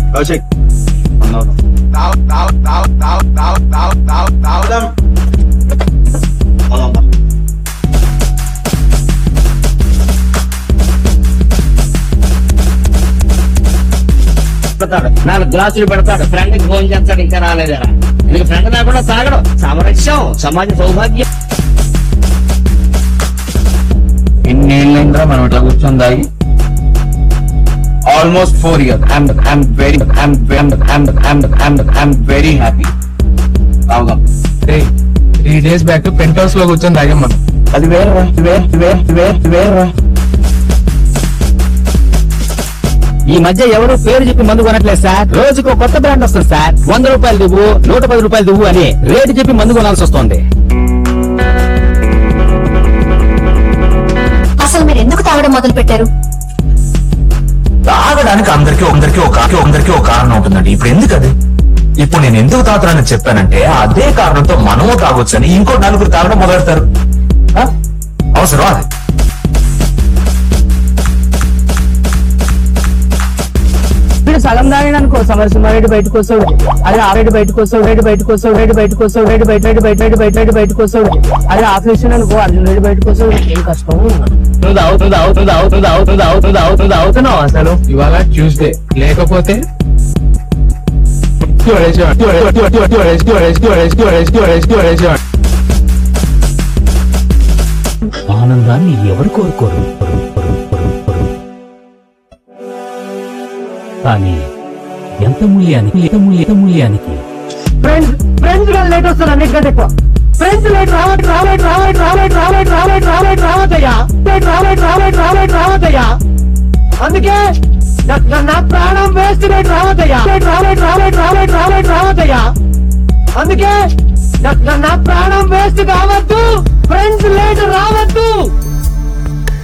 కౌశిక్ పెడతాడు నాలుగు గ్లాసులు పెడతాడు ఫ్రెండ్ కి ఫోన్ చేస్తాడు ఇంకా రాలేదరా నీకు ఫ్రెండ్ లేకుండా తాగడం సామరస్యం సమాజ సౌభాగ్యం ఇన్నేళ్ళైందా మనం ఇట్లా కూర్చొని తాగి almost four years I'm I'm very I'm I'm I'm I'm I'm very happy తాగుదాం three days back penthouse లో కూర్చొని తాగాం మనం అది వేరే వేరే వేరే వేరే వేరే ఈ మధ్య ఎవరు పేరు చెప్పి మందు కొనట్లేదు సార్ రోజుకు కొత్త బ్రాండ్ వస్తుంది సార్ వంద రూపాయలు దువ్వు నూట పది రూపాయలు దువ్వు అని రేటు చెప్పి మందు కొనాల్సి వస్తుంది అసలు మీరు ఎందుకు తాగడం మొదలు పెట్టారు తాగడానికి అందరికీ అందరికీ ఒక అందరికీ ఒక కారణం ఉంటుందండి ఇప్పుడు ఎందుకు అది ఇప్పుడు నేను ఎందుకు తాగుతానని చెప్పానంటే అదే కారణంతో మనము తాగొచ్చని ఇంకో నలుగురు తాగడం మొదలెడతారు ఆ? అవసరం అది వీడు సగం తాగిననుకో సమరసింహారెడ్డి బయటకు వస్తాడు అదే ఆరెడ్డి బయటకు వస్తాడు రెడ్డి బయటకు వస్తాడు రెడ్డి బయటకు వస్తాడు రెడ్డి బయట రెడ్డి బయట రెడ్డి బయట రెడ్డి బయటకు వస్తాడు అదే ఆపరేషన్ అనుకో అర్జున్ రెడ్డి బయటకు వస్తాడు ఏం కష్టం నువ్వు తాగు నువ్వు తాగు నువ్వు తాగు నువ్వు తాగు నువ్వు తాగు నువ్వు తాగు నువ్వు తాగుతున్నావు అసలు ఇవాళ ట్యూస్డే లేకపోతే పడేసేవాడు. పడేసి- పడేసి- పడేసి- పడేసి- పడేసి- పడేసి- పడేసి- పడేసేవాడు. ఆనందాన్ని ఎవరు కోరుకోరు కోరు, కోరు, కోరు, కోరు. కానీ ఎంత మూల్యానికి ఎంత మూల్య ఎంత మూల్యానికి ఫ్రెండ్స్ ఫ్రెండ్స్ గా లేట్ వస్తారు అన్నిటికంటే ఎక్కువ ఫ్రెండ్స్ లేట్ రావట్ రావట్ రావట్ రావట్ రావట్ రావట్ రావట్ రావద్దయ్యా లేట్ రావట్ రావట్ రావట్ రావద్దయ్యా అందుకే నా- నా- నా ప్రాణం వేస్ట్ లేట్ రావద్దయ్యా లేట్ రావట్ రావట్ రావట్ రావట్ రావద్దయ్యా అందుకే నా- నా- నా ప్రాణం వేస్ట్ కావద్దు ఫ్రెండ్స్ లేట్ రావద్దు